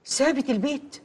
سابت البيت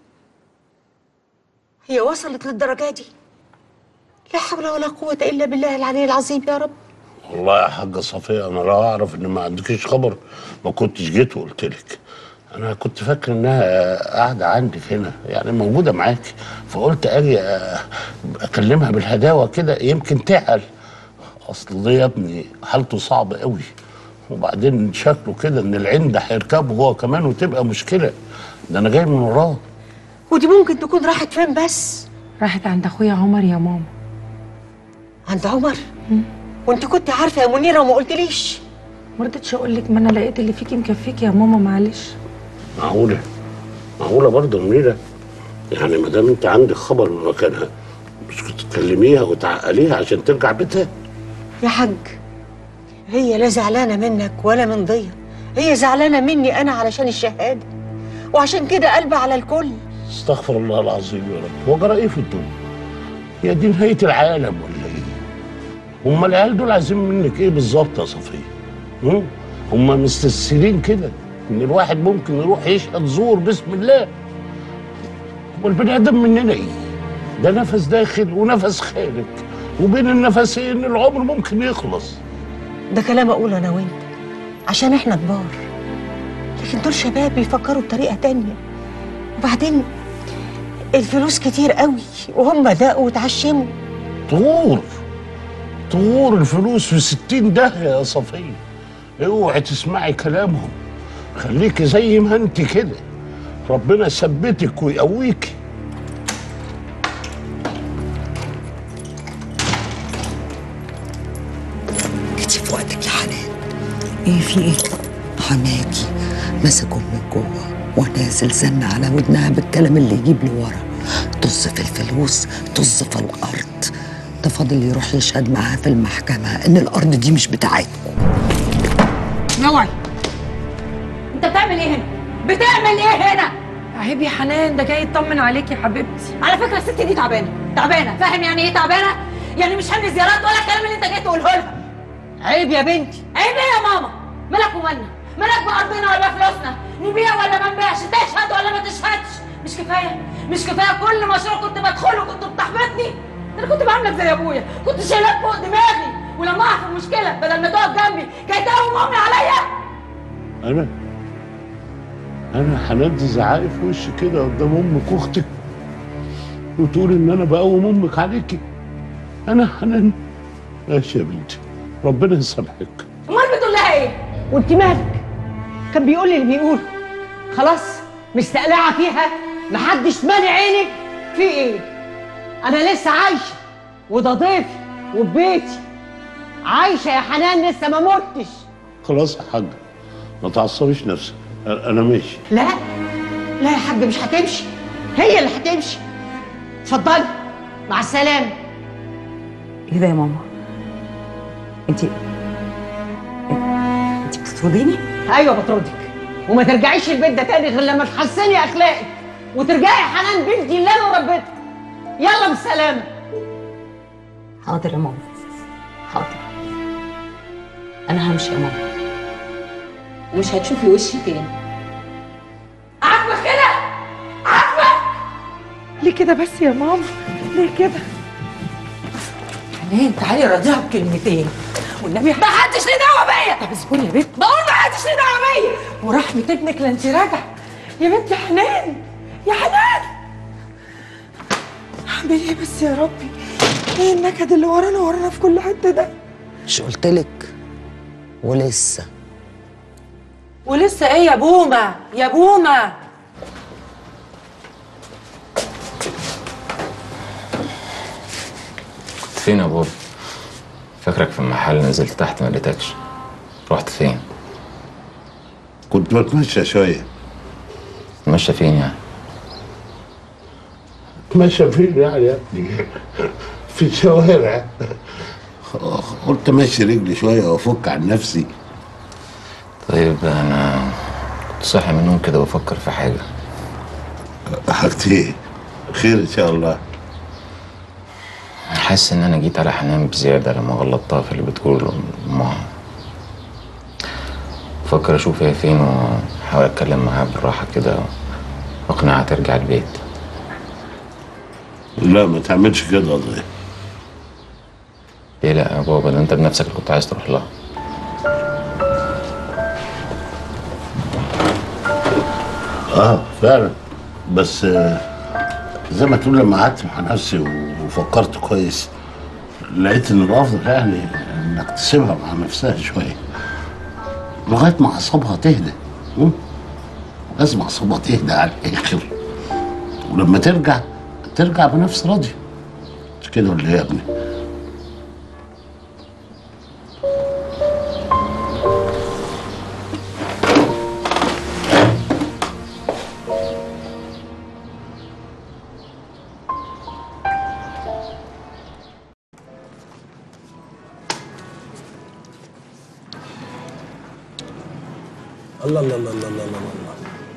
هي وصلت للدرجة دي لا حول ولا قوة إلا بالله العلي العظيم يا رب والله يا حاجة صفية أنا لو أعرف إن ما عندكيش خبر ما كنتش جيت وقلت لك أنا كنت فاكر إنها قاعدة عندك هنا يعني موجودة معاكي فقلت أجي أ- أكلمها بالهداوة كده يمكن تعل أصل ده يا ابني حالته صعبة قوي وبعدين شكله كده إن العند هيركبه هو كمان وتبقى مشكلة ده أنا جاي من وراه ودي ممكن تكون راحت فين بس راحت عند اخويا عمر يا ماما عند عمر وانت كنت عارفة يا منيرة وما قلتليش ما رضيتش اقول لك ما انا لقيت اللي فيكي مكفيك يا ماما معلش معقولة معقولة برضه يا منيرة يعني ما دام أنت عندك خبر بمكانها مش كنت تكلميها وتعقليها عشان ترجع بيتها يا حاج هي لا زعلانة منك ولا من ضيا هي زعلانة مني أنا علشان الشهادة وعشان كده قلبي على الكل استغفر الله العظيم يا رب هو جرى ايه في الدنيا؟ هي دي نهاية العالم ولا ايه؟ هم العيال دول عايزين منك ايه بالظبط يا صفية؟ هم؟ هم مستسهلين كده ان الواحد ممكن يروح يشهد زور بسم الله هو البني ادم مننا ايه؟ ده نفس داخل ونفس خارج وبين النفسين العمر ممكن يخلص ده كلام أقوله أنا وأنت عشان إحنا كبار لكن دول شباب بيفكروا بطريقة تانية وبعدين الفلوس كتير قوي وهم دقوا وتعشموا طور طور الفلوس في ستين داهية يا صفية اوعي تسمعي كلامهم خليكي زي ما انت كده ربنا يثبتك ويقويكي جيتي في وقتك يا حنان ايه في ايه حماكي مسكهم من جوه ونازل زن على ودنها بالكلام اللي يجيب لي ورا طز في الفلوس طز في الارض ده فاضل يروح يشهد معاها في المحكمه ان الارض دي مش بتاعتكم اوعي انت بتعمل ايه هنا؟ بتعمل ايه هنا؟ عيب يا حنان ده جاي يطمن عليكي يا حبيبتي على فكره الست دي تعبانه تعبانه فاهم يعني ايه تعبانه؟ يعني مش حمل زيارات ولا الكلام اللي انت جاي تقوله لها عيب يا بنتي عيب ايه يا ماما؟ مالك ومالنا؟ مالك بأرضنا ولا فلوسنا؟ نبيع ولا ما نبيعش؟ تشهد ولا ما تشهدش؟ مش كفايه؟ مش كفايه كل مشروع كنت بدخله كنت بتحبطني؟ ده انا كنت بعملك زي ابويا، كنت شايلاك فوق دماغي ولما اقع في مشكله بدل ما تقف جنبي كانت تقوم امي عليا انا انا هندي زعائي في وشي كده قدام امك واختك وتقول ان انا بقوم امك عليكي انا حنان ماشي يا بنتي ربنا يسامحك امال بتقول لها ايه؟ وانت مالك كان بيقول لي اللي بيقوله خلاص مستقلعة فيها محدش مانع عينك في ايه انا لسه عايشة وده ضيفي وبيتي عايشة يا حنان لسه ما متش خلاص يا حاج ما تعصبيش نفسك انا ماشي لا لا يا حاج مش هتمشي هي اللي هتمشي اتفضلي مع السلامة ايه ده يا ماما انت انت بتطرديني ايوه بطردك وما ترجعيش البيت ده تاني غير لما تحسني اخلاقك وترجعي حنان بنتي اللي انا ربيتها يلا بالسلامه حاضر يا ماما حاضر انا همشي يا ماما ومش هتشوفي وشي تاني عاجبك كده؟ عاجبك؟ ليه كده بس يا ماما ليه كده حنان تعالي راضيها بكلمتين والنبي ما حدش ليه دعوه بيا طب اصبري يا بنت بقول ما حدش ليه دعوه بيا ورحمه ابنك لا انت راجعه يا بنت يا حنان يا حنان اعمل ايه بس يا ربي ايه النكد اللي ورانا ورانا في كل حته ده مش قلتلك ولسه ولسه ايه يا بومه يا بومه كنت فين يا بابا؟ فاكرك في المحل نزلت تحت ما لقيتكش رحت فين؟ كنت بتمشى شويه تمشى فين يعني؟ اتمشى فين يعني يا ابني في الشوارع قلت امشي رجلي شويه وافك عن نفسي طيب انا كنت صاحي من النوم كده بفكر في حاجه حاجتين خير ان شاء الله حاسس ان انا جيت على حنان بزياده لما غلطتها في اللي بتقوله امها بفكر اشوف هي فين واحاول اتكلم معاها بالراحه كده اقنعها ترجع البيت لا ما تعملش كده يا ضيف ليه لا يا بابا ده انت بنفسك اللي كنت عايز تروح لها اه فعلا بس آه، زي ما تقول لما قعدت مع نفسي وفكرت كويس لقيت ان الافضل يعني انك تسيبها مع نفسها شويه لغايه ما اعصابها تهدى م? لازم اعصابها تهدى على الاخر ولما ترجع ترجع بنفس راضيه مش كده ولا ايه يا ابني؟ الله الله الله الله الله الله الله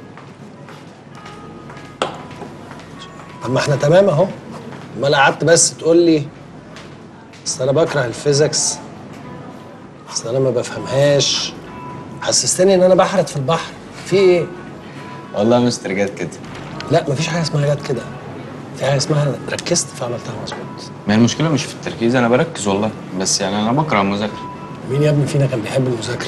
طب ما احنا تمام اهو امال قعدت بس تقول لي اصل انا بكره الفيزيكس اصل انا ما بفهمهاش حسستني ان انا بحرت في البحر في ايه؟ والله يا مستر جت كده لا مفيش حاجه اسمها جت كده في حاجه اسمها ركزت فعملتها مظبوط ما هي المشكله مش في التركيز انا بركز والله بس يعني انا بكره المذاكره مين يا ابني فينا كان بيحب المذاكره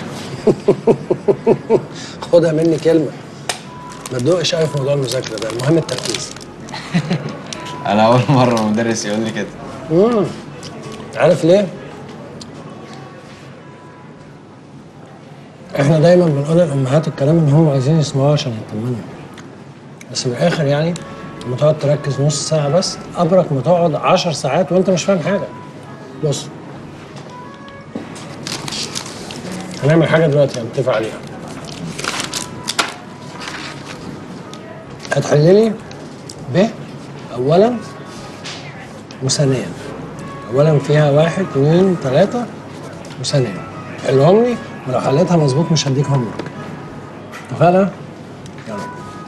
خدها مني كلمه ما تدوقش قوي في موضوع المذاكره ده المهم التركيز انا اول مره مدرس يقول لي كده امم عارف ليه؟ احنا دايما بنقول للامهات الكلام اللي هم عايزين يسمعوه عشان يطمنوا بس في الاخر يعني لما تقعد تركز نص ساعه بس ابرك ما تقعد 10 ساعات وانت مش فاهم حاجه بص هنعمل حاجه دلوقتي هنتفق عليها هتحل لي ب اولا وثانيا اولا فيها واحد اثنين ثلاثة وثانيا حلهم لي ولو حليتها مظبوط مش هديك هوم ورك اتفقنا؟ يلا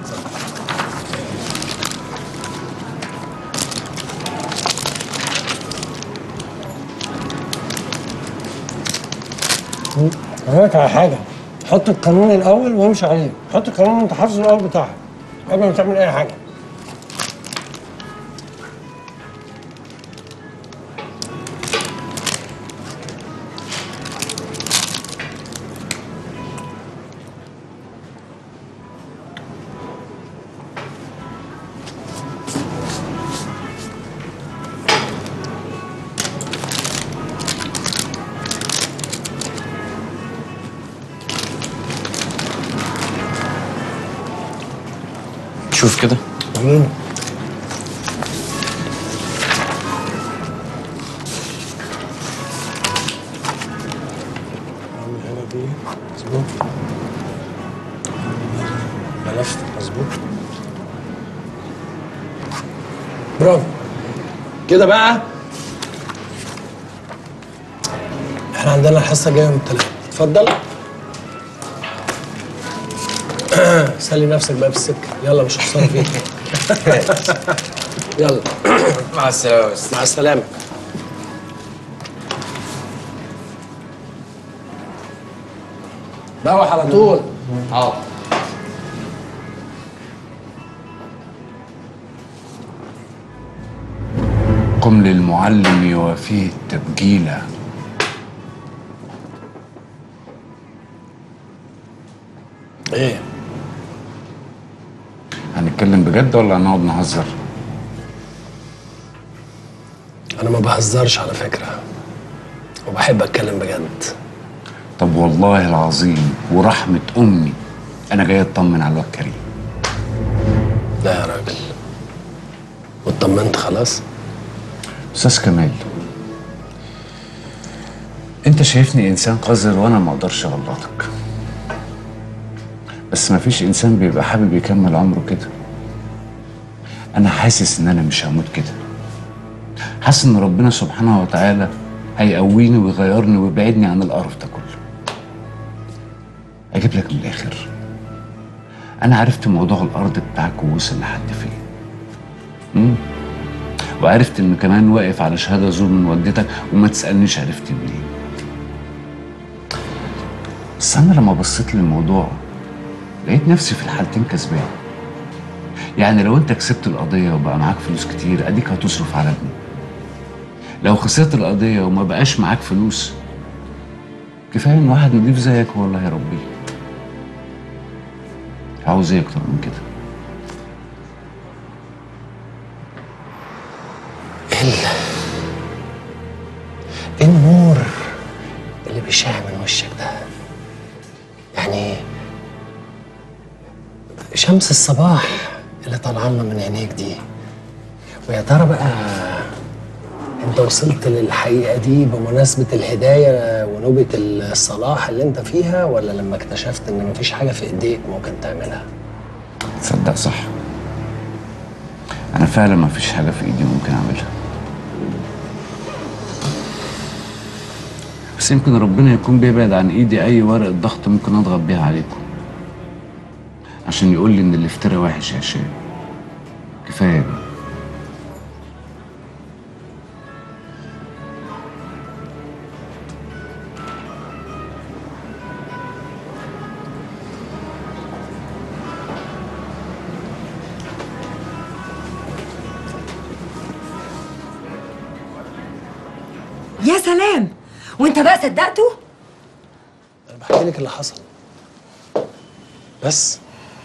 مم. هقول لك على حاجة حط القانون الأول وامشي عليه حط القانون وأنت حافظه الأول بتاعك قبل ما تعمل أي حاجة شوف كده مم. اعمل هنا دي مظبوط لفت مظبوط برافو كده بقى احنا عندنا الحصه الجايه يوم الثلاث اتفضل سلي نفسك بقى في السكه يلا مش هخسر فيك يلا مع السلامه بس مع السلامه روح على طول اه قم للمعلم يوافيه التبجيلا ايه هنتكلم بجد ولا هنقعد نهزر انا ما بهزرش على فكره وبحب اتكلم بجد طب والله العظيم ورحمة أمي أنا جاي أطمن على الواد كريم لا يا راجل واطمنت خلاص أستاذ كمال أنت شايفني إنسان قذر وأنا ما أقدرش أغلطك بس ما فيش إنسان بيبقى حابب يكمل عمره كده أنا حاسس إن أنا مش هموت كده حاسس إن ربنا سبحانه وتعالى هيقويني ويغيرني ويبعدني عن القرف ده كله أجيب لك من الآخر أنا عرفت موضوع الأرض بتاعك ووصل لحد فين مم. وعرفت إن كمان واقف على شهادة زور من والدتك وما تسألنيش عرفت منين بس أنا لما بصيت للموضوع لقيت نفسي في الحالتين كسبان يعني لو انت كسبت القضيه وبقى معاك فلوس كتير اديك هتصرف على ابني لو خسرت القضيه وما بقاش معاك فلوس كفايه ان واحد نضيف زيك هو اللي هيربيه عاوز ايه اكتر من كده ايه النور اللي بيشع من وشك ده يعني شمس الصباح اللي طالعه لنا من عينيك دي ويا ترى بقى انت وصلت للحقيقه دي بمناسبه الهدايه ونوبه الصلاح اللي انت فيها ولا لما اكتشفت ان مفيش حاجه في ايديك ممكن تعملها تصدق صح انا فعلا ما فيش حاجه في ايدي ممكن اعملها بس يمكن ربنا يكون بيبعد عن ايدي اي ورقه ضغط ممكن اضغط بيها عليكم عشان يقول لي ان الافتراء وحش يا هشام كفايه بقى يا سلام وانت بقى صدقته انا بحكي لك اللي حصل بس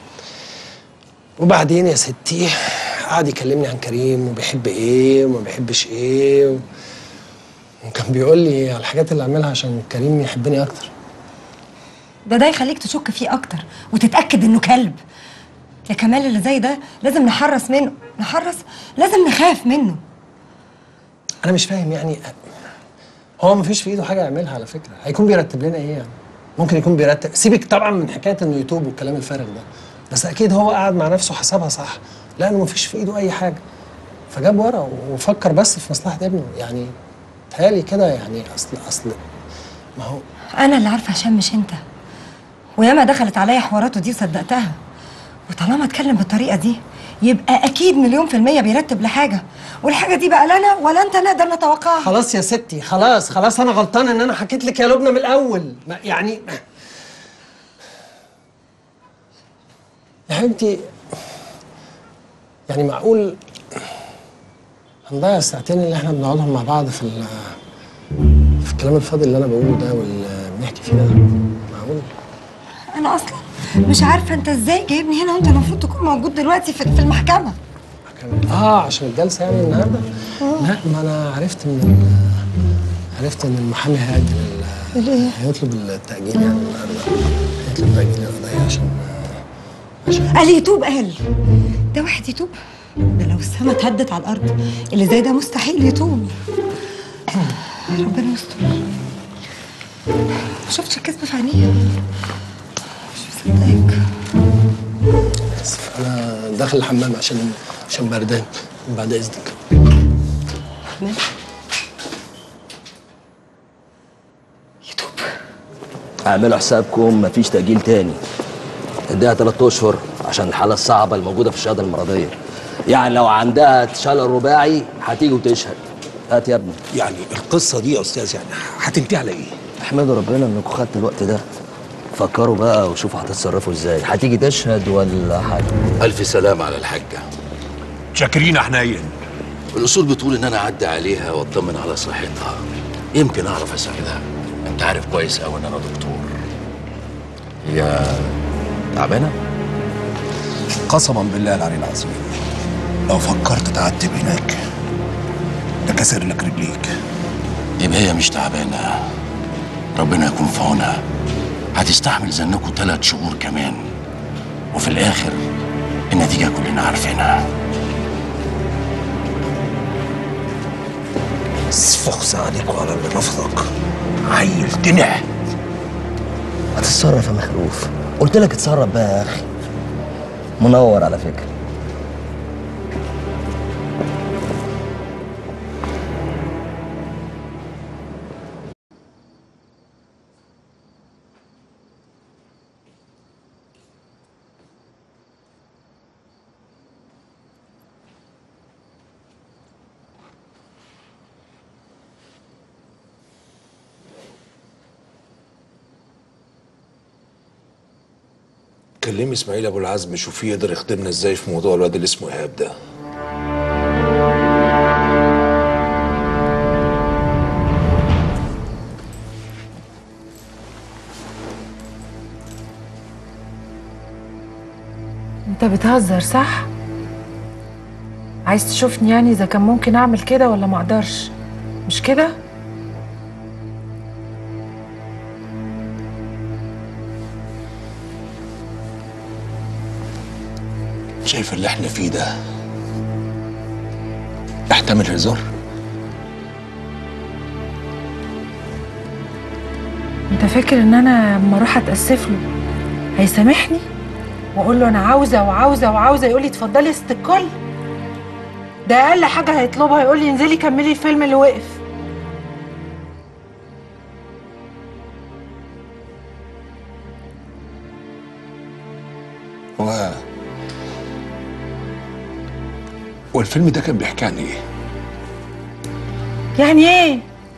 وبعدين يا ستي قعد يكلمني عن كريم وبيحب ايه وما بيحبش ايه و... وكان بيقول لي على الحاجات اللي اعملها عشان كريم يحبني اكتر ده ده يخليك تشك فيه اكتر وتتاكد انه كلب يا كمال اللي زي ده لازم نحرص منه نحرص لازم نخاف منه انا مش فاهم يعني هو ما فيش في ايده حاجه يعملها على فكره هيكون بيرتب لنا ايه يعني ممكن يكون بيرتب سيبك طبعا من حكايه انه يتوب والكلام الفارغ ده بس اكيد هو قعد مع نفسه حسبها صح لانه ما فيش في ايده اي حاجه فجاب ورقه وفكر بس في مصلحه ابنه يعني تهيألي كده يعني اصل اصل ما هو انا اللي عارفه هشام مش انت وياما دخلت عليا حواراته دي وصدقتها وطالما اتكلم بالطريقه دي يبقى اكيد مليون في الميه بيرتب لحاجه والحاجه دي بقى لا انا ولا انت نقدر نتوقعها خلاص يا ستي خلاص خلاص انا غلطان ان انا حكيت لك يا لبنى من الاول ما- يعني يا حبيبتي يعني معقول هنضيع الساعتين اللي احنا بنقعدهم مع بعض في ال- في الكلام الفاضي اللي انا بقوله ده واللي بنحكي فيه ده معقول انا اصلا مش عارفه انت ازاي جايبني هنا وانت المفروض تكون موجود دلوقتي في في المحكمه اه عشان الجلسه يعني النهارده لا ما انا عرفت من ال- عرفت ان المحامي هيأجل ال- ليه؟ هيطلب التأجيل يعني النهارده هيطلب تأجيل القضية عشان قال يتوب قال ده واحد يتوب ده لو السما اتهدت على الارض اللي زي ده مستحيل يتوب ربنا يستر ما شفتش الكذب في عينيه مش مصدقك اسف انا داخل الحمام عشان عشان بردان بعد اذنك أحمد اعملوا حسابكم مفيش تأجيل تاني اديها ثلاث اشهر عشان الحالة الصعبة الموجودة في الشهادة المرضية يعني لو عندها شلل رباعي هتيجي وتشهد هات يا ابني يعني القصه دي يا استاذ يعني هتنتهي على ايه؟ احمدوا ربنا انكم خدتوا الوقت ده فكروا بقى وشوفوا هتتصرفوا ازاي هتيجي تشهد ولا حاجة الف سلام على الحاجه شاكرين يا حنين الاصول بتقول ان انا اعدي عليها واطمن على صحتها يمكن اعرف اساعدها انت عارف كويس قوي ان انا دكتور هي تعبانه قسما بالله العلي العظيم لو فكرت تعتب هناك تكسر لك رجليك يبقى هي مش تعبانه ربنا يكون في عونها هتستحمل زنكوا ثلاث شهور كمان وفي الاخر النتيجه كلنا عارفينها استخزى عليك وعلى اللي رفضك عيل تنح هتتصرف يا مخلوف قلت لك اتصرف بقى يا اخي منور على فكرة كلمي اسماعيل ابو العزم شوفيه يقدر يخدمنا ازاي في موضوع الواد اللي اسمه ايهاب ده انت بتهزر صح عايز تشوفني يعني اذا كان ممكن اعمل كده ولا ما اقدرش مش كده شايف اللي احنا فيه ده يحتمل هزار انت فاكر ان انا لما اروح اتاسف له هيسامحني واقول له انا عاوزه وعاوزه وعاوزه يقول لي اتفضلي يا ست الكل ده اقل حاجه هيطلبها يقول لي انزلي كملي الفيلم اللي وقف هو هو الفيلم ده كان بيحكي عن ايه؟ يعني ايه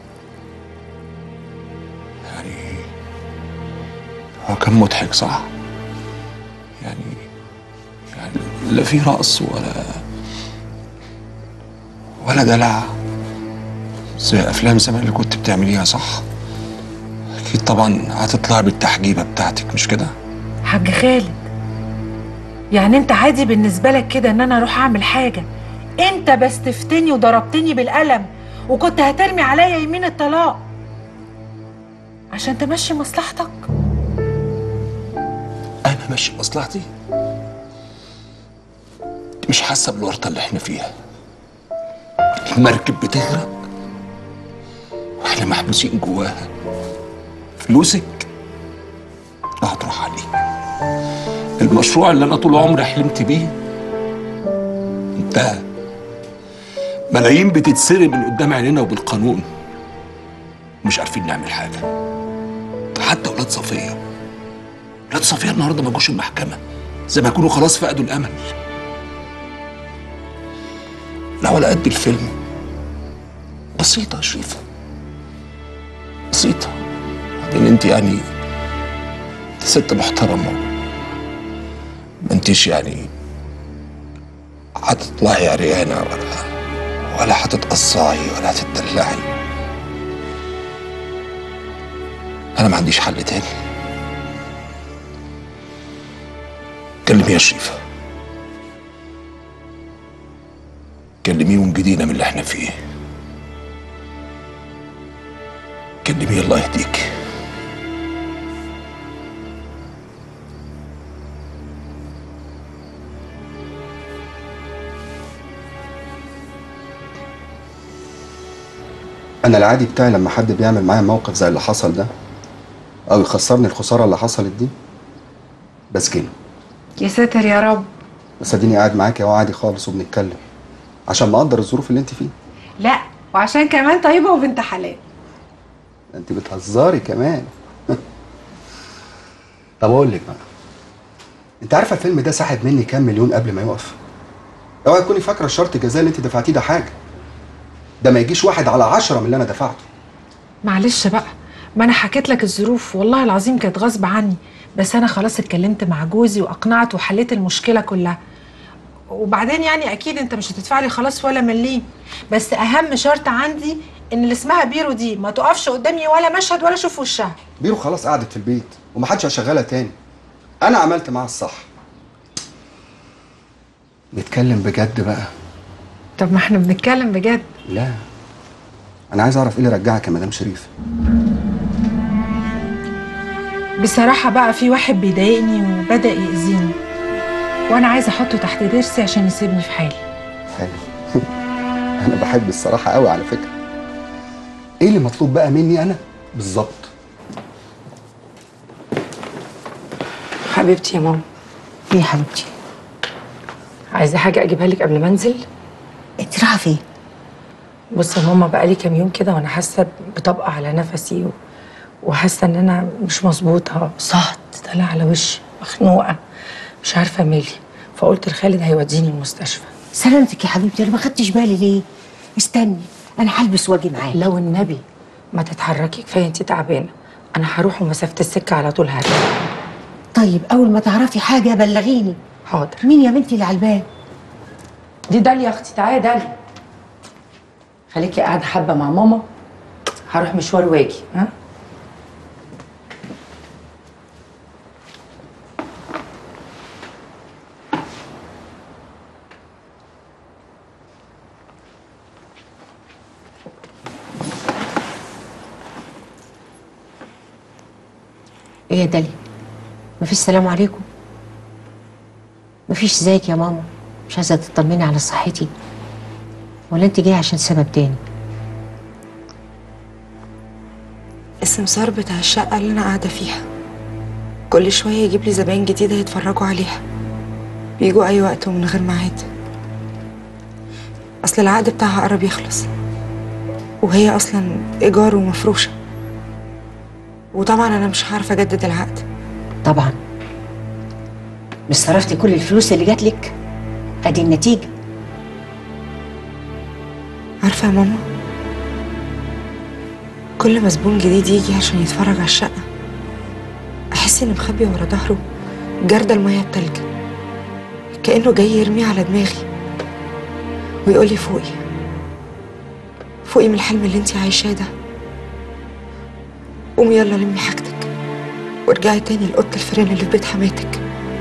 هو كان مضحك صح؟ يعني يعني لا في رقص ولا ولا دلع زي افلام زمان اللي كنت بتعمليها صح؟ اكيد طبعا هتطلع بالتحجيبه بتاعتك مش كده؟ حاج خالد يعني انت عادي بالنسبه لك كده ان انا اروح اعمل حاجه انت بستفتني وضربتني بالقلم وكنت هترمي عليا يمين الطلاق عشان تمشي مصلحتك انا ماشي مصلحتي انت مش حاسه بالورطه اللي احنا فيها المركب بتغرق واحنا محبوسين جواها فلوسك هتروح عليك المشروع اللي انا طول عمري حلمت بيه انتهى ملايين بتتسرق من قدام عينينا وبالقانون مش عارفين نعمل حاجه حتى ولاد صفيه ولاد صفيه النهارده ما جوش المحكمه زي ما يكونوا خلاص فقدوا الامل لا ولا قد الفيلم بسيطه يا شريفه بسيطه بعدين انت يعني انت ست محترمه ما انتش يعني هتطلعي عريانه ولا ولا هتتقصعي ولا هتتدلعي انا ما عنديش حل تاني كلمي يا شريفه كلميه ونجدينا من اللي احنا فيه كلميه الله يهديك انا العادي بتاعي لما حد بيعمل معايا موقف زي اللي حصل ده او يخسرني الخساره اللي حصلت دي بسكنه يا ساتر يا رب بس اديني قاعد معاك اهو عادي خالص وبنتكلم عشان مقدر الظروف اللي انت فيها لا وعشان كمان طيبه وبنت حلال انت بتهزري كمان طب اقول لك بقى انت عارفه الفيلم ده سحب مني كام مليون قبل ما يقف اوعي تكوني فاكره الشرط الجزائي اللي انت دفعتيه ده حاجه ده ما يجيش واحد على عشرة من اللي انا دفعته معلش بقى ما انا حكيت لك الظروف والله العظيم كانت غصب عني بس انا خلاص اتكلمت مع جوزي واقنعته وحليت المشكله كلها وبعدين يعني اكيد انت مش هتدفع لي خلاص ولا مليم بس اهم شرط عندي ان اللي اسمها بيرو دي ما تقفش قدامي ولا مشهد ولا اشوف وشها بيرو خلاص قعدت في البيت ومحدش هيشغلها تاني انا عملت معاها الصح نتكلم بجد بقى طب ما احنا بنتكلم بجد لا انا عايز اعرف ايه اللي رجعك يا مدام شريف بصراحه بقى في واحد بيضايقني وبدا يأذيني وانا عايزه احطه تحت ضرسي عشان يسيبني في حالي حلو انا بحب الصراحه قوي على فكره ايه اللي مطلوب بقى مني انا بالظبط حبيبتي يا ماما ايه يا حبيبتي عايزه حاجه اجيبها لك قبل ما انزل انت رايحه فين بصي يا ماما بقالي كام يوم كده وانا حاسه بطبقه على نفسي و... وحاسه ان انا مش مظبوطه صهد طالع على وشي مخنوقه مش عارفه مالي فقلت لخالد هيوديني المستشفى سلامتك يا حبيبتي انا ما خدتش بالي ليه استني انا هلبس واجي معاك لو النبي ما تتحركي كفايه انت تعبانه انا هروح ومسافه السكه على طول هرجع طيب طيب اول ما تعرفي حاجه بلغيني حاضر مين يا بنتي اللي على الباب دي داليا اختي تعالي يا داليا خليكي قاعده حبه مع ماما هروح مشوار واجي ها ايه يا داليا مفيش سلام عليكم مفيش ازيك يا ماما مش عايزه تطمني على صحتي ولا انت جايه عشان سبب تاني السمسار بتاع الشقة اللي أنا قاعدة فيها كل شوية يجيب لي زباين جديدة يتفرجوا عليها بيجوا أي وقت ومن غير ميعاد أصل العقد بتاعها قرب يخلص وهي أصلا إيجار ومفروشة وطبعا أنا مش هعرف أجدد العقد طبعا مش صرفتي كل الفلوس اللي جات لك ادي النتيجه عارفة يا ماما كل ما زبون جديد يجي عشان يتفرج على الشقة أحس إن مخبي ورا ظهره جردل المية بتلج كأنه جاي يرمي على دماغي ويقول لي فوقي فوقي من الحلم اللي انتي عايشاه ده قومي يلا لمي حاجتك وارجعي تاني لأوضة الفيران اللي في بيت حماتك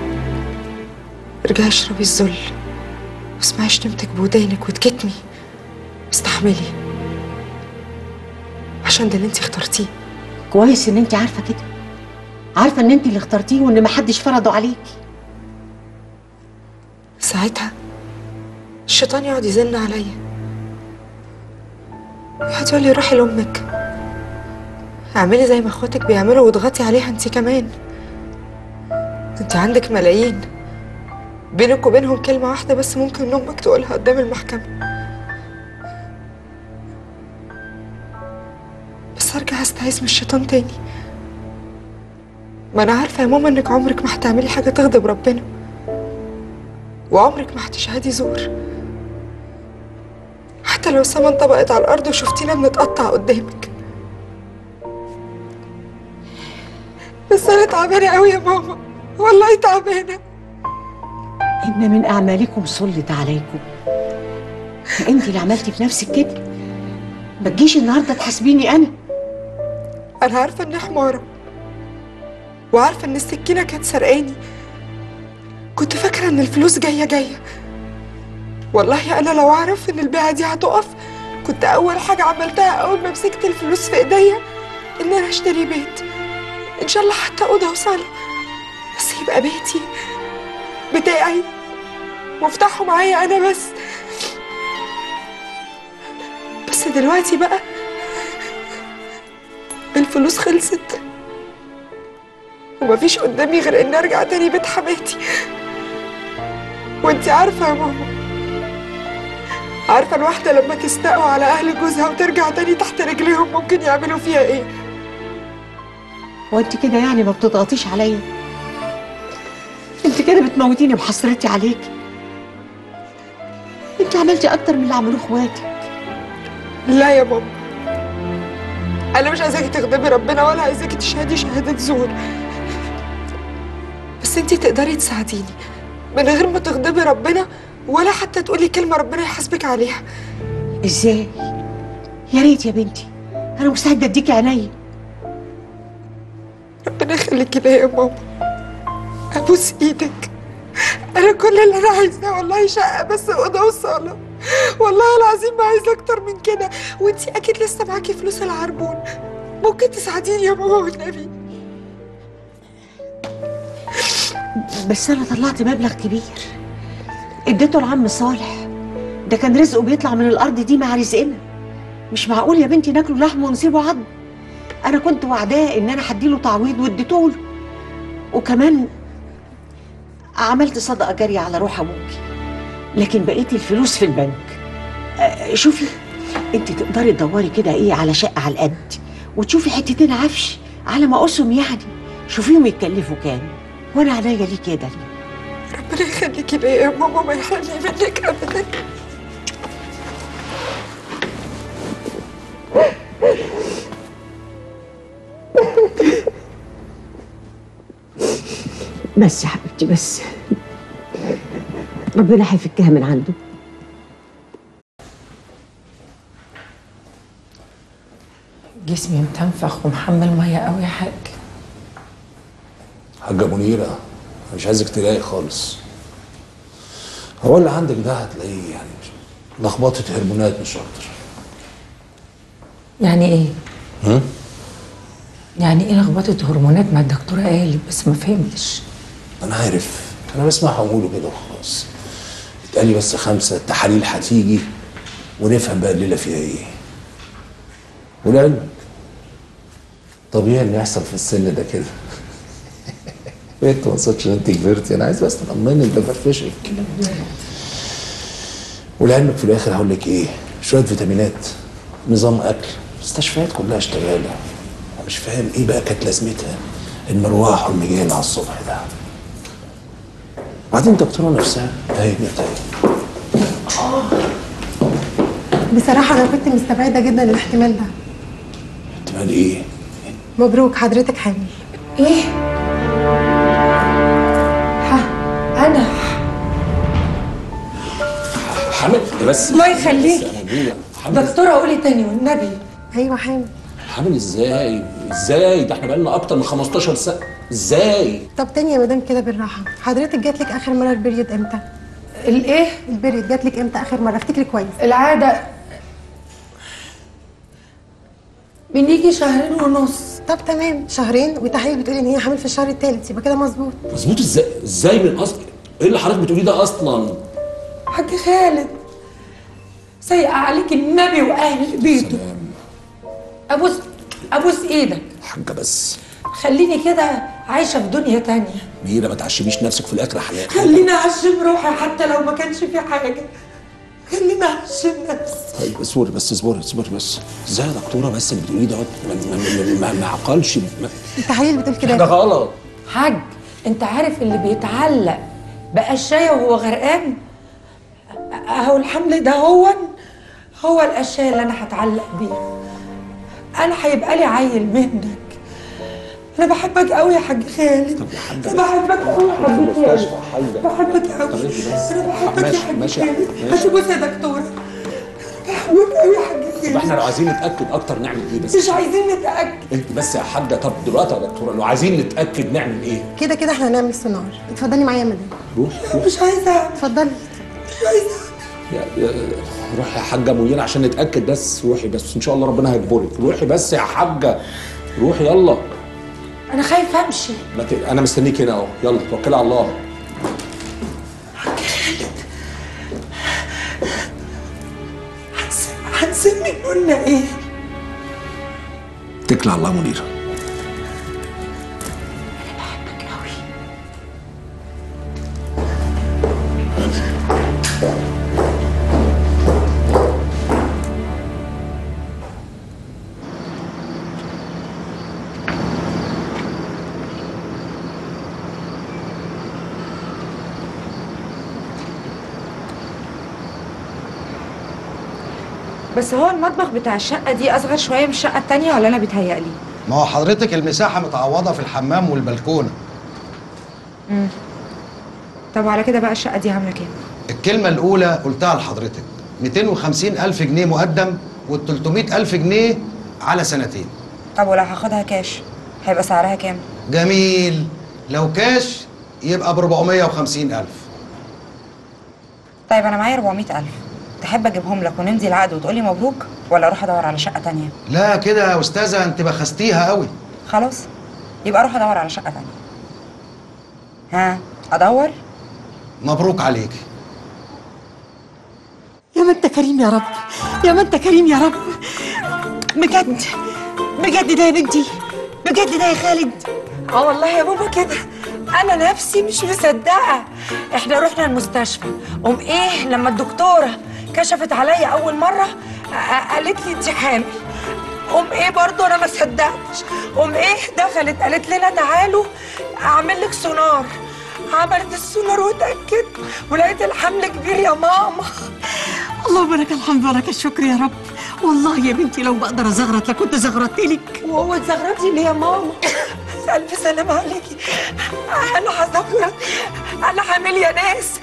ارجعي اشربي الذل واسمعي شتمتك بودانك وتكتمي استحملي عشان ده اللي انتي اخترتيه كويس ان انت عارفه كده عارفه ان انت اللي اخترتيه وان محدش فرضه عليكي ساعتها الشيطان يقعد يزن عليا يقعد يقول لي روحي لامك اعملي زي ما اخواتك بيعملوا واضغطي عليها انت كمان انت عندك ملايين بينك وبينهم كلمة واحدة بس ممكن امك تقولها قدام المحكمة بس ارجع استعيذ من الشيطان تاني ما انا عارفة يا ماما انك عمرك ما هتعملي حاجة تغضب ربنا وعمرك ما هتشهدي زور حتى لو السما انطبقت على الارض وشفتينا بنتقطع قدامك بس انا تعبانه قوي يا ماما والله تعبانه ان من اعمالكم سلط عليكم انت اللي عملتي في نفسك كده ما تجيش النهارده تحاسبيني انا انا عارفه اني حماره وعارفه ان السكينه كانت سرقاني كنت فاكره ان الفلوس جايه جايه والله انا لو اعرف ان البيعه دي هتقف كنت اول حاجه عملتها اول ما مسكت الفلوس في ايديا ان انا اشتري بيت ان شاء الله حتى اوضه وصاله بس يبقى بيتي بتاعي وافتحه معايا انا بس بس دلوقتي بقى الفلوس خلصت ومفيش قدامي غير اني ارجع تاني بيت حماتي وانتي عارفه يا ماما عارفه الواحده لما تستقوى على اهل جوزها وترجع تاني تحت رجليهم ممكن يعملوا فيها ايه وانت كده يعني ما بتضغطيش عليا انت كده بتموتيني بحسرتي عليكي انت عملتي اكتر من اللي عملوه اخواتي لا يا ماما انا مش عايزاكي تغضبي ربنا ولا عايزاكي تشهدي شهاده زور بس انتي تقدري تساعديني من غير ما تغضبي ربنا ولا حتى تقولي كلمه ربنا يحاسبك عليها ازاي يا ريت يا بنتي انا مستعده اديكي عينيا ربنا يخليكي ليا يا ماما ابوس ايدك انا كل اللي انا عايزاه والله شقه بس اوضه وصاله والله العظيم ما عايزه اكتر من كده وانتي اكيد لسه معاكي فلوس العربون ممكن تساعديني يا ماما والنبي بس انا طلعت مبلغ كبير اديته لعم صالح ده كان رزقه بيطلع من الارض دي مع رزقنا مش معقول يا بنتي ناكله لحم ونسيبه عظم انا كنت وعداه ان انا هديله تعويض واديته له وكمان عملت صدقه جاريه على روح ابوكي لكن بقيت الفلوس في البنك آه، شوفي انت تقدري تدوري كده ايه على شقه على القد وتشوفي حتتين عفش على ما اقسم يعني شوفيهم يتكلفوا كام وانا عليا ليه كده ليه ربنا يخليكي ليا يا ماما ما يحرمني منك ابدا بس يا حبيبتي بس ربنا هيفكها من عنده جسمي متنفخ ومحمل ميه قوي يا حاج حاجة منيرة أنا مش عايزك تلاقي خالص هو اللي عندك ده هتلاقيه يعني لخبطة هرمونات مش أكتر يعني ايه ها؟ يعني ايه لخبطه هرمونات ما الدكتوره قالت بس ما فهمتش أنا عارف أنا بسمعها أقوله كده وخلاص اتقالي بس خمسة تحاليل هتيجي ونفهم بقى الليلة فيها إيه ولعلمك طبيعي إن يحصل في السن ده كده انت ما قصدتش ان انت كبرتي انا عايز بس تطمني بفرفشك ولعلمك في الاخر هقول لك ايه شويه فيتامينات نظام اكل مستشفيات كلها اشتغاله انا مش فاهم ايه بقى كانت لازمتها المروح والمجان على الصبح ده بعدين الدكتوره نفسها اهي جت اهي بصراحة أنا كنت مستبعدة جدا الاحتمال ده احتمال ايه؟ مبروك حضرتك حامل ايه؟ ها انا حامل ده بس الله يخليك. بس أنا ليه؟ حامل دكتوره قولي تاني والنبي أيوة حامل حامل ازاي؟ ازاي؟ ده احنا بقالنا اكتر من 15 سنه ازاي؟ طب تاني يا مدام كده بالراحة حضرتك جات لك آخر مرة البريود إمتى؟ الإيه؟ البريود جات لك إمتى آخر مرة؟ افتكري كويس العاده بنيجي شهرين ونص طب تمام شهرين وتحليل بتقولي إن هي حامل في الشهر الثالث يبقى كده مظبوط مظبوط ازاي؟ ازاي من اصل ايه اللي حضرتك بتقوليه ده اصلا؟ حاج خالد سيء عليك النبي واهل بيته ابوس ابوس ايدك حاجه بس خليني كده عايشه في دنيا تانية ميرا ما تعشميش نفسك في الاخر يا حنان خليني اعشم روحي حتى لو ما كانش في حاجه خليني اعشم نفسي طيب اصبري بس اصبري اصبري بس ازاي يا دكتوره بس اللي بتقوليه ده ما- ما- ما- ما- ما عقلش ما- التحاليل بتقول كده ده غلط حاج انت عارف اللي بيتعلق بقشايه وهو غرقان اهو الحمل ده هو هو القشايه اللي انا هتعلق بيها انا هيبقى لي عيل منك انا بحبك قوي يا حاج خالد انا بحبك قوي يا حاج خالد بحبك قوي انا بحبك يا حاج ماشي خالد ماشي هتبوس يا دكتوره بحبك قوي يا حاج طب احنا خالد لو عايزين نتاكد اكتر نعمل ايه بس مش عايزين نتاكد انت بس يا حاجه طب دلوقتي يا دكتوره لو عايزين نتاكد نعمل ايه؟ كده كده احنا هنعمل سونار اتفضلي معايا يا مدام روح مش عايزه اتفضلي مش عايزه يا- يا- روحي يا حاجه منيره عشان نتاكد بس روحي بس ان شاء الله ربنا هيجبرك روحي بس يا حاجه روحي يلا انا خايفه امشي ما ت- انا مستنيك هنا اهو يلا توكلي على الله هنسمي قلنا ايه اتكلي على الله منيره بس هو المطبخ بتاع الشقة دي أصغر شوية من الشقة التانية ولا أنا بيتهيألي؟ ما هو حضرتك المساحة متعوضة في الحمام والبلكونة مم. طب وعلى كده بقى الشقة دي عاملة كام؟ الكلمة الأولى قلتها لحضرتك 250 ألف جنيه مقدم وال 300 ألف جنيه على سنتين طب ولو هاخدها كاش هيبقى سعرها كام؟ جميل لو كاش يبقى ب 450 ألف طيب أنا معايا 400000 تحب أجيبهم لك ونمضي العقد وتقولي مبروك ولا أروح أدور على شقة تانية؟ لا كده يا أستاذة أنت بخستيها قوي خلاص يبقى أروح أدور على شقة تانية ها أدور؟ مبروك عليكي يا ما انت كريم يا رب يا ما انت كريم يا رب بجد بجد ده يا بنتي بجد ده يا خالد اه والله يا بابا كده انا نفسي مش مصدقه احنا رحنا المستشفى قوم ايه لما الدكتوره كشفت عليا اول مره آه، قالت لي انت حامل قوم ايه برضه انا ما صدقتش قوم ايه دخلت قالت لنا تعالوا اعمل لك سونار عملت السونار واتاكدت ولقيت الحمل كبير يا ماما اللهم لك الحمد ولك الشكر يا رب والله يا بنتي لو بقدر ازغرط لكنت زغرطت لك وهو اتزغرطي ليه يا ماما ألف سلام عليكي أنا هصبرك أنا حامل يا ناس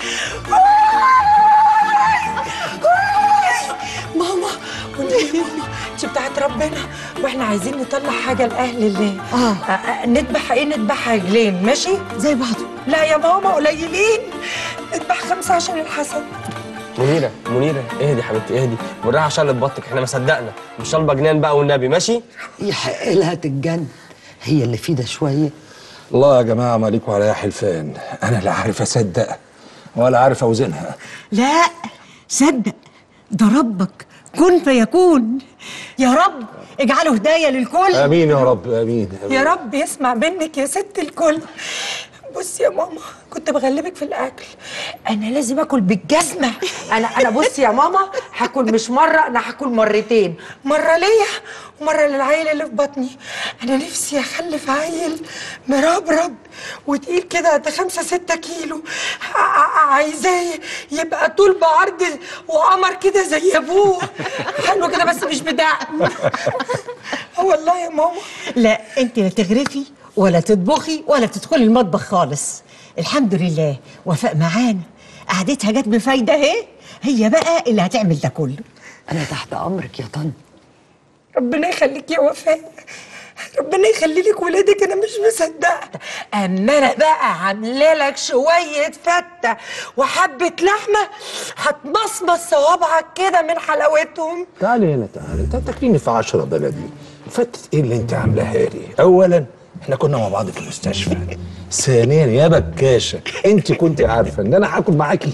ماما قولي لي انت بتاعت ربنا واحنا عايزين نطلع حاجه لاهل الله اه نذبح ايه نذبح عجلين ماشي زي بعض لا يا ماما قليلين نذبح خمسه عشان الحسد منيرة منيرة اهدي حبيبتي اهدي بالراحة عشان اللي بطك احنا ما صدقنا مش طالبة جنان بقى والنبي ماشي؟ يحق لها تتجن هي اللي في ده شويه الله يا جماعة مالكوا عليا حلفان أنا لا عارف أصدق ولا عارف أوزنها لا صدق ده ربك كن فيكون يا رب اجعله هدايه للكل آمين يا رب آمين, آمين. يا رب يسمع منك يا ست الكل بصي يا ماما كنت بغلبك في الاكل انا لازم اكل بالجزمه انا انا بصي يا ماما هاكل مش مره انا هاكل مرتين مره ليا ومره للعيل اللي في بطني انا نفسي اخلف عيل مربرب وتقيل كده قد خمسة ستة كيلو ع- ع- عايزاه يبقى طول بعرض وقمر كده زي ابوه حلو كده بس مش بدعم والله يا ماما لا انت لا تغرفي ولا تطبخي ولا تدخلي المطبخ خالص الحمد لله وفاء معانا قعدتها جت بفايده اهي هي بقى اللي هتعمل ده كله انا تحت امرك يا طن ربنا يخليك يا وفاء ربنا يخلي لك ولادك انا مش مصدقه اما انا بقى عامله لك شويه فته وحبه لحمه هتمصمص صوابعك كده من حلاوتهم تعالي هنا تعالي انت تاكليني في عشرة بلدي فتت ايه اللي انت عاملاها لي اولا احنا كنا مع بعض في المستشفى ثانيا يا بكاشة انت كنت عارفة ان انا هاكل معاكي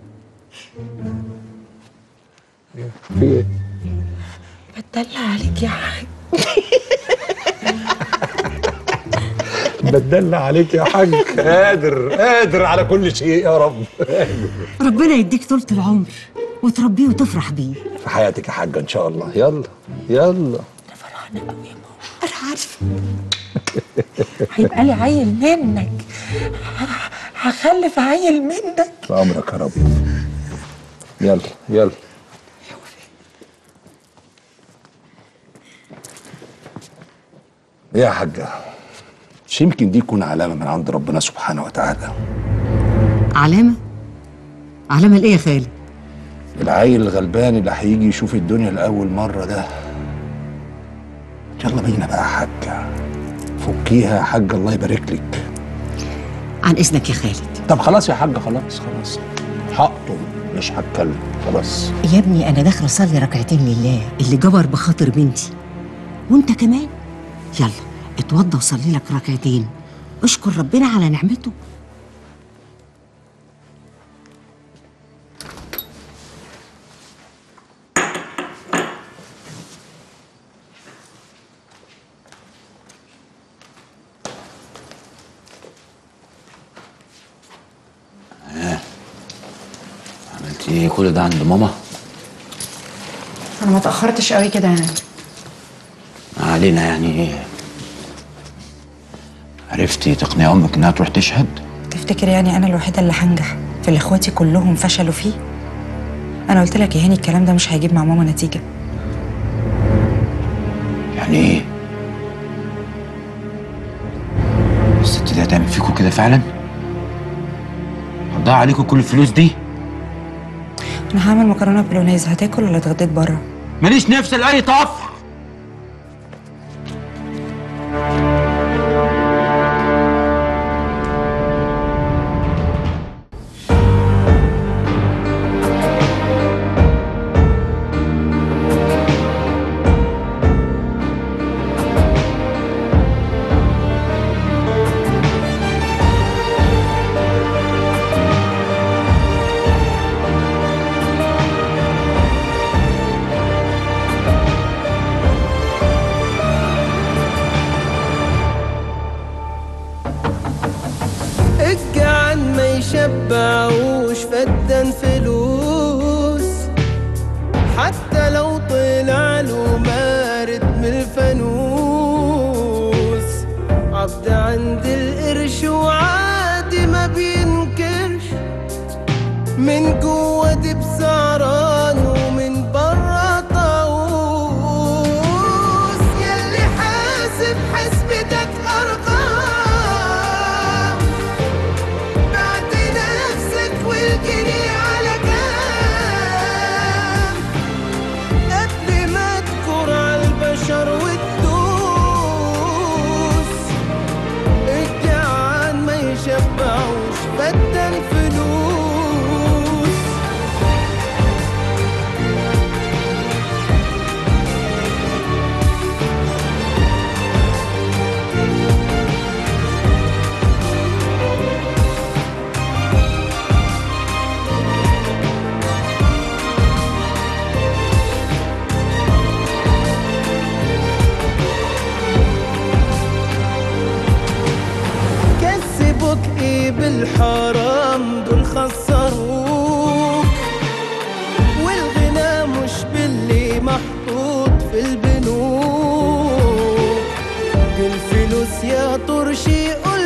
في ايه بتدلع عليك يا حاج بتدلع عليك يا حاج قادر قادر على كل شيء يا رب ربنا يديك طولة العمر وتربيه وتفرح بيه في حياتك يا حاجة ان شاء الله يلا يلا انا عارفه هيبقى لي عيل منك ه- هخلف عيل منك في امرك يا رب يلا يلا يا حاجة مش يمكن دي تكون علامة من عند ربنا سبحانه وتعالى علامة علامة لإيه يا خالد العيل الغلبان اللي هيجي يشوف الدنيا لأول مرة ده يلا بينا بقى يا حاجة فكيها يا حاجة الله يبارك لك عن إذنك يا خالد طب خلاص يا حاجة خلاص خلاص حقته مش هتكلم خلاص يا ابني أنا داخلة أصلي ركعتين لله اللي جبر بخاطر بنتي وأنت كمان يلا اتوضى وصلي لك ركعتين اشكر ربنا على نعمته عملتي ايه كل ده عند ماما انا ما تاخرتش قوي كده يعني ما علينا يعني ايه عرفتي تقنعي امك انها تروح تشهد تفتكر يعني انا الوحيده اللي هنجح في اللي اخواتي كلهم فشلوا فيه انا قلت لك يا هاني الكلام ده مش هيجيب مع ماما نتيجه يعني ايه الست دي هتعمل فيكوا كده فعلا هتضيع عليكوا كل الفلوس دي انا هعمل مكرونه بولونيز هتاكل ولا اتغديت بره ماليش نفس لاي طف الجعان ما يشبعوش فدان فلوس حتى لو طلع له مارد من الفانوس عبد عند القرش وعادي ما بينكرش من جوه دي بسعران ومن بره طاووس ياللي حاسب حسبتك ارقام قد الفلوس كسبوك ايه بالحرام دول خسروك والغنى مش باللي محطوط في البنوك دي الفلوس يا طرشي قول